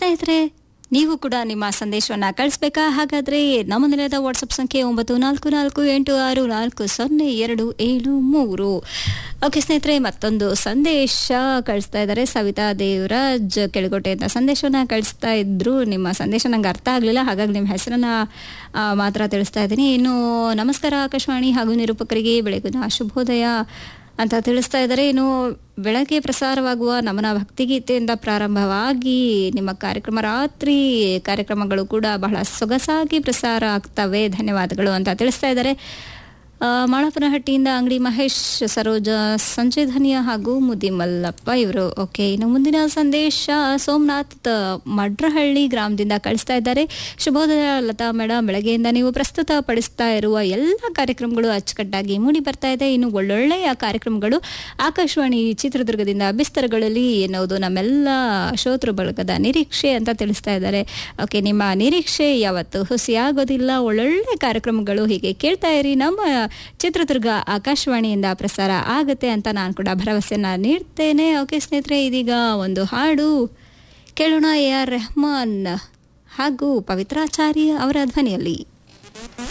ಸ್ನೇಹಿತರೆ ನೀವು ಕೂಡ ನಿಮ್ಮ ಸಂದೇಶವನ್ನು ಕಳಿಸ್ಬೇಕಾ ಹಾಗಾದ್ರೆ ನಮ್ಮ ನಿಲಯದ ವಾಟ್ಸಪ್ ಸಂಖ್ಯೆ ಒಂಬತ್ತು ನಾಲ್ಕು ನಾಲ್ಕು ಎಂಟು ಆರು ನಾಲ್ಕು ಸೊನ್ನೆ ಎರಡು ಏಳು ಮೂರು ಓಕೆ ಸ್ನೇಹಿತರೆ ಮತ್ತೊಂದು ಸಂದೇಶ ಕಳಿಸ್ತಾ ಇದ್ದಾರೆ ಸವಿತಾ ದೇವರಾಜ್ ಕೆಳಗೋಟೆಯಿಂದ ಸಂದೇಶವನ್ನು ಕಳಿಸ್ತಾ ಇದ್ರು ನಿಮ್ಮ ಸಂದೇಶ ನಂಗೆ ಅರ್ಥ ಆಗಲಿಲ್ಲ ಹಾಗಾಗಿ ನಿಮ್ಮ ಹೆಸರನ್ನ ಆ, ಮಾತ್ರ ತಿಳಿಸ್ತಾ ಇದ್ದೀನಿ ಇನ್ನು ನಮಸ್ಕಾರ ಆಕಾಶವಾಣಿ ಹಾಗೂ ನಿರೂಪಕರಿಗೆ ಬೆಳಗಿನ ಶುಭೋದಯ ಅಂತ ತಿಳಿಸ್ತಾ ಇದ್ದಾರೆ ಇನ್ನು ಬೆಳಗ್ಗೆ ಪ್ರಸಾರವಾಗುವ ನಮನ ಭಕ್ತಿಗೀತೆಯಿಂದ ಪ್ರಾರಂಭವಾಗಿ ನಿಮ್ಮ ಕಾರ್ಯಕ್ರಮ ರಾತ್ರಿ ಕಾರ್ಯಕ್ರಮಗಳು ಕೂಡ ಬಹಳ ಸೊಗಸಾಗಿ ಪ್ರಸಾರ ಆಗ್ತವೆ ಧನ್ಯವಾದಗಳು ಅಂತ ತಿಳಿಸ್ತಾ ಇದ್ದಾರೆ ಆ, ಮಾಳಪ್ಪನಹಟ್ಟಿಯಿಂದ ಅಂಗಡಿ ಮಹೇಶ್ ಸರೋಜ ಸಂಜಯ್ ಧನಿಯ ಹಾಗೂ ಮುದಿ ಮಲ್ಲಪ್ಪ ಇವರು ಓಕೆ ಇನ್ನು ಮುಂದಿನ ಸಂದೇಶ ಸೋಮನಾಥ್ ಮಡ್ರಹಳ್ಳಿ ಗ್ರಾಮದಿಂದ ಕಳಿಸ್ತಾ ಇದ್ದಾರೆ ಶುಭೋದಯ ಲತಾ ಮೇಡಮ್ ಬೆಳಗ್ಗೆಯಿಂದ ನೀವು ಪ್ರಸ್ತುತ ಪಡಿಸ್ತಾ ಇರುವ ಎಲ್ಲ ಕಾರ್ಯಕ್ರಮಗಳು ಅಚ್ಚುಕಟ್ಟಾಗಿ ಮೂಡಿ ಬರ್ತಾ ಇದೆ ಇನ್ನು ಒಳ್ಳೊಳ್ಳೆಯ ಕಾರ್ಯಕ್ರಮಗಳು ಆಕಾಶವಾಣಿ ಚಿತ್ರದುರ್ಗದಿಂದ ಬಿಸ್ತರಗಳಲ್ಲಿ ಎನ್ನುವುದು ನಮ್ಮೆಲ್ಲ ಶ್ರೋತೃ ಬಳಗದ ನಿರೀಕ್ಷೆ ಅಂತ ತಿಳಿಸ್ತಾ ಇದ್ದಾರೆ ಓಕೆ ನಿಮ್ಮ ನಿರೀಕ್ಷೆ ಯಾವತ್ತು ಹುಸಿಯಾಗೋದಿಲ್ಲ ಒಳ್ಳೊಳ್ಳೆ ಕಾರ್ಯಕ್ರಮಗಳು ಹೀಗೆ ಕೇಳ್ತಾ ಇರಿ ನಮ್ಮ ಚಿತ್ರದುರ್ಗ ಆಕಾಶವಾಣಿಯಿಂದ ಪ್ರಸಾರ ಆಗುತ್ತೆ ಅಂತ ನಾನು ಕೂಡ ಭರವಸೆನ ನೀಡ್ತೇನೆ ಓಕೆ ಸ್ನೇಹಿತರೆ ಇದೀಗ ಒಂದು ಹಾಡು ಕೇಳೋಣ ಎ ಆರ್ ರೆಹಮಾನ್ ಹಾಗೂ ಪವಿತ್ರಾಚಾರ್ಯ ಅವರ ಧ್ವನಿಯಲ್ಲಿ